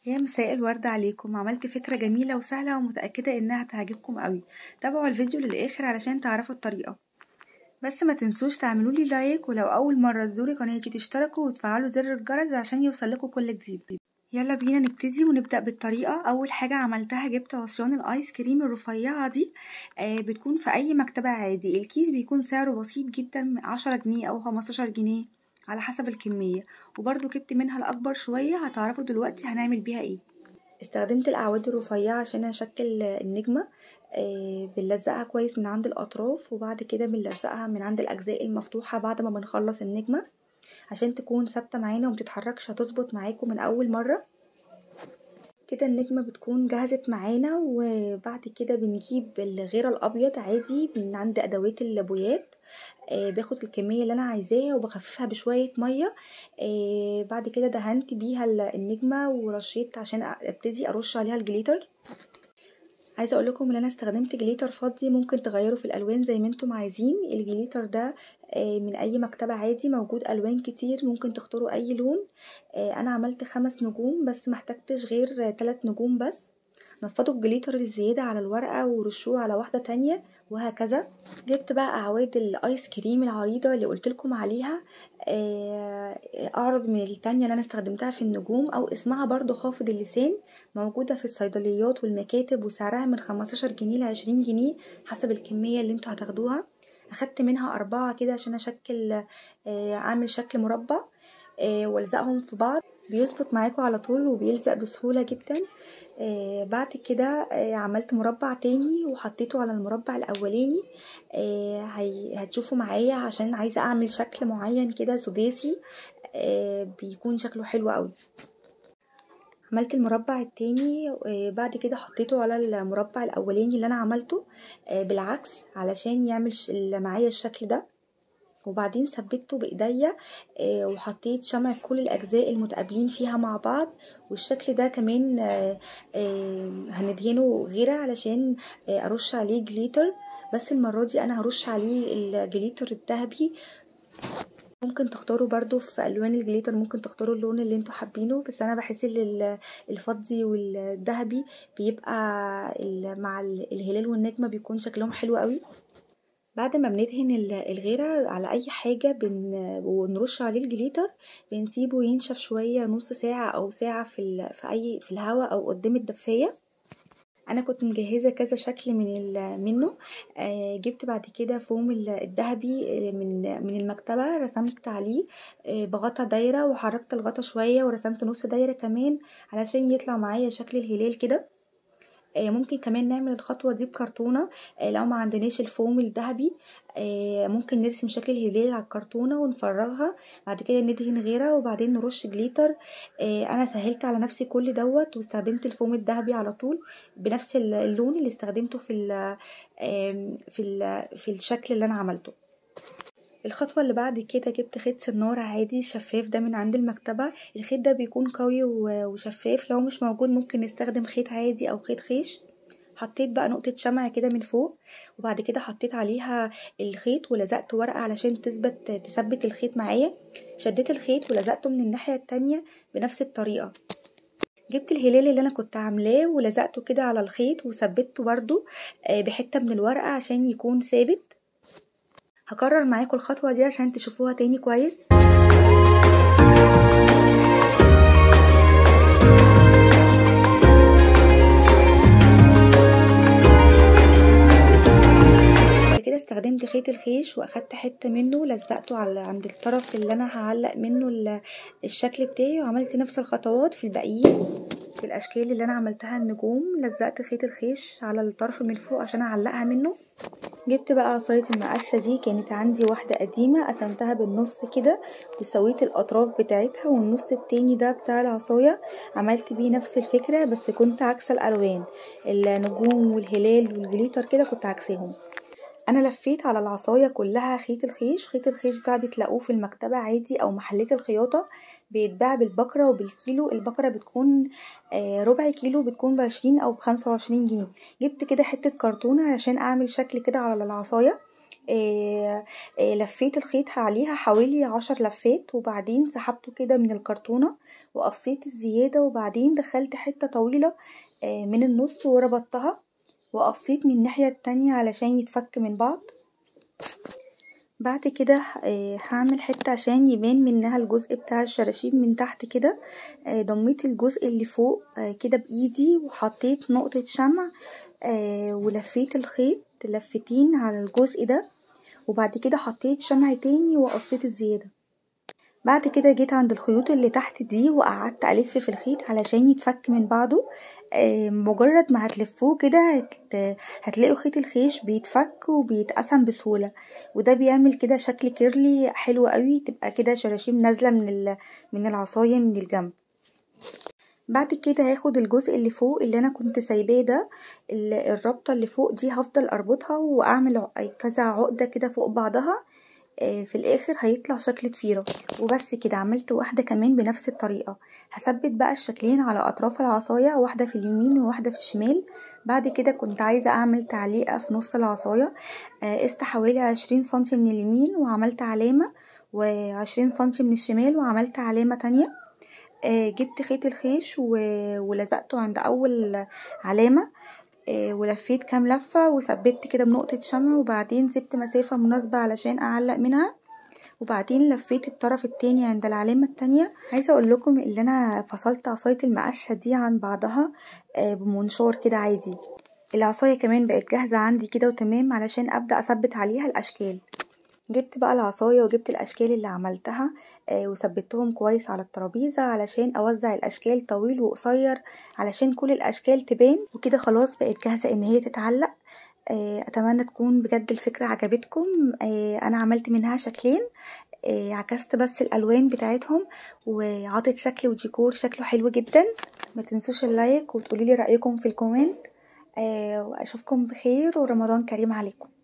يا مساء الورد عليكم عملت فكرة جميلة وسهلة ومتأكدة انها هتعجبكم قوي تابعوا الفيديو للآخر علشان تعرفوا الطريقة بس ما تنسوش تعملولي لايك ولو أول مرة تزوري قناتي تشتركوا وتفعلوا زر الجرس عشان يوصلكوا كل جديد يلا بينا نبتدي ونبدأ بالطريقة أول حاجة عملتها جبت عصيان الآيس كريم الرفيعة دي آه بتكون في أي مكتبة عادي الكيس بيكون سعره بسيط جدا عشرة جنيه أو خمستاشر جنيه على حسب الكمية وبرضو جبت منها الأكبر شوية هتعرفوا دلوقتي هنعمل بيها ايه استخدمت الأعواد الرفيعة عشان أشكل النجمة آه بنلزقها كويس من عند الأطراف وبعد كده بنلزقها من عند الأجزاء المفتوحة بعد ما بنخلص النجمة عشان تكون ثابتة معانا ومتتحركش هتظبط معاكم من أول مرة كده النجمة بتكون جهزت معانا وبعد كده بنجيب الغيرة الأبيض عادي من عند أدوات اللابويات آه باخد الكمية اللي أنا عايزاها وبخففها بشوية مية آه بعد كده دهنت بيها النجمة ورشيت عشان ابتدي أرش عليها الجليتر عايزه اقول لكم ان انا استخدمت جليتر فضي ممكن تغيروا في الالوان زي ما انتم عايزين الجليتر ده من اي مكتبه عادي موجود الوان كتير ممكن تختاروا اي لون انا عملت خمس نجوم بس محتاجتش غير تلات نجوم بس نفضوا الجليتر الزيادة على الورقة ورشوه على واحدة تانية وهكذا جبت بقى أعواد الآيس كريم العريضة اللي قلتلكم عليها أعرض من التانية اللي أنا استخدمتها في النجوم أو اسمها برضو خافض اللسان موجودة في الصيدليات والمكاتب وسعرها من خمستاشر جنيه لعشرين جنيه حسب الكمية اللي انتوا هتاخدوها أخدت منها أربعة كده عشان أشكل أعمل شكل مربع والزقهم في بعض بيظبط معاكم على طول وبيلزق بسهوله جدا آه بعد كده آه عملت مربع تاني وحطيته على المربع الاولاني آه هتشوفوا معايا عشان عايزه اعمل شكل معين كده سداسي آه بيكون شكله حلو قوي عملت المربع التاني بعد كده حطيته على المربع الاولاني اللي انا عملته بالعكس علشان يعمل معايا الشكل ده وبعدين ثبته بايديا آه وحطيت شمع في كل الاجزاء المتقابلين فيها مع بعض والشكل ده كمان آه آه هندهنه غيره علشان ارش عليه جليتر بس المره دي انا هرش عليه الجليتر الذهبي ممكن تختاروا برضو في الوان الجليتر ممكن تختاروا اللون اللي انتوا حابينه بس انا بحس ان الفضي والذهبي بيبقى مع الهلال والنجمه بيكون شكلهم حلو قوي بعد ما بندهن الغيرة على اي حاجة بن... ونرش عليه الجليتر بنسيبه ينشف شوية نص ساعة او ساعة في, ال... في اي في الهواء او قدام الدفاية انا كنت مجهزه كذا شكل من ال... منه آه جبت بعد كده فوم الذهبي من من المكتبه رسمت عليه آه بغطا دايره وحركت الغطا شويه ورسمت نص دايره كمان علشان يطلع معايا شكل الهلال كده ممكن كمان نعمل الخطوه دي بكرتونه لو ما عندناش الفوم الذهبي ممكن نرسم شكل الهلال على الكرتونه ونفرغها بعد كده ندهن غيره وبعدين نرش جليتر انا سهلت على نفسي كل دوت واستخدمت الفوم الذهبي على طول بنفس اللون اللي استخدمته في ال في ال في الشكل اللي انا عملته الخطوه اللي بعد كده جبت خيط سناره عادي شفاف ده من عند المكتبه الخيط ده بيكون قوي وشفاف لو مش موجود ممكن نستخدم خيط عادي او خيط خيش حطيت بقى نقطة شمع كده من فوق وبعد كده حطيت عليها الخيط ولزقت ورقة علشان تثبت تثبت الخيط معايا شديت الخيط ولزقته من الناحية التانية بنفس الطريقة جبت الهلال اللي انا كنت عاملاه ولزقته كده على الخيط وثبته برده بحتة من الورقة عشان يكون ثابت هكرر معاكم الخطوة دي عشان تشوفوها تاني كويس كده استخدمت خيط الخيش واخدت حتة منه لزقته على عند الطرف اللي انا هعلق منه الشكل بتاعي وعملت نفس الخطوات في الباقيين في الاشكال اللي انا عملتها النجوم لزقت خيط الخيش على الطرف من فوق عشان اعلقها منه جبت بقى عصاية المقشة دي كانت عندي واحدة قديمة قسمتها بالنص كده وسويت الأطراف بتاعتها والنص التاني ده بتاع العصاية عملت بيه نفس الفكرة بس كنت عكس الألوان النجوم والهلال والجليتر كده كنت عكسهم انا لفيت على العصايه كلها خيط الخيش خيط الخيش ده بتلاقوه في المكتبه عادي او محلات الخياطه بيتباع بالبكره وبالكيلو البكره بتكون آه ربع كيلو بتكون بعشرين او بخمسة وعشرين جنيه جبت كده حته كرتونه عشان اعمل شكل كده على العصايه آه آه لفيت الخيط عليها حوالي عشر لفات وبعدين سحبته كده من الكرتونة وقصيت الزيادة وبعدين دخلت حتة طويلة آه من النص وربطتها وقصيت من الناحية التانية علشان يتفك من بعض بعد كده هعمل حته عشان يبان منها الجزء بتاع الشراشيب من تحت كده ضميت الجزء اللي فوق كده بايدي وحطيت نقطة شمع ولفيت الخيط لفتين على الجزء ده وبعد كده حطيت شمع تاني وقصيت الزيادة بعد كده جيت عند الخيوط اللي تحت دي وقعدت الف في الخيط علشان يتفك من بعضه مجرد ما هتلفوه كده هتلاقوا خيط الخيش بيتفك وبيتقسم بسهولة وده بيعمل كده شكل كيرلي حلو قوي تبقى كده شراشيب نازلة من من العصاية من الجنب بعد كده هاخد الجزء اللي فوق اللي انا كنت سايباه ده الربطة اللي فوق دي هفضل اربطها واعمل كذا عقدة كده فوق بعضها في الاخر هيطلع شكل ضفيره وبس كده عملت واحده كمان بنفس الطريقه هثبت بقى الشكلين على اطراف العصايه واحده في اليمين وواحده في الشمال بعد كده كنت عايزه اعمل تعليقه في نص العصايه قست حوالي عشرين سنتي من اليمين وعملت علامه وعشرين سنتي من الشمال وعملت علامه تانية جبت خيط الخيش ولزقته عند اول علامه ولفيت كام لفة وثبت كده بنقطة شمع وبعدين سبت مسافة مناسبة علشان اعلق منها وبعدين لفيت الطرف التاني عند العلامة التانية عايزة اقول لكم ان انا فصلت عصاية المقشة دي عن بعضها بمنشار كده عادي العصاية كمان بقت جاهزة عندي كده وتمام علشان ابدأ اثبت عليها الاشكال جبت بقى العصاية وجبت الاشكال اللي عملتها وثبتهم كويس على الترابيزة علشان اوزع الاشكال طويل وقصير علشان كل الاشكال تبان وكده خلاص بقت جاهزة ان هي تتعلق اتمنى تكون بجد الفكرة عجبتكم انا عملت منها شكلين عكست بس الالوان بتاعتهم وعطت شكل وديكور شكله حلو جدا ما تنسوش اللايك وتقوليلي رأيكم في الكومنت واشوفكم بخير ورمضان كريم عليكم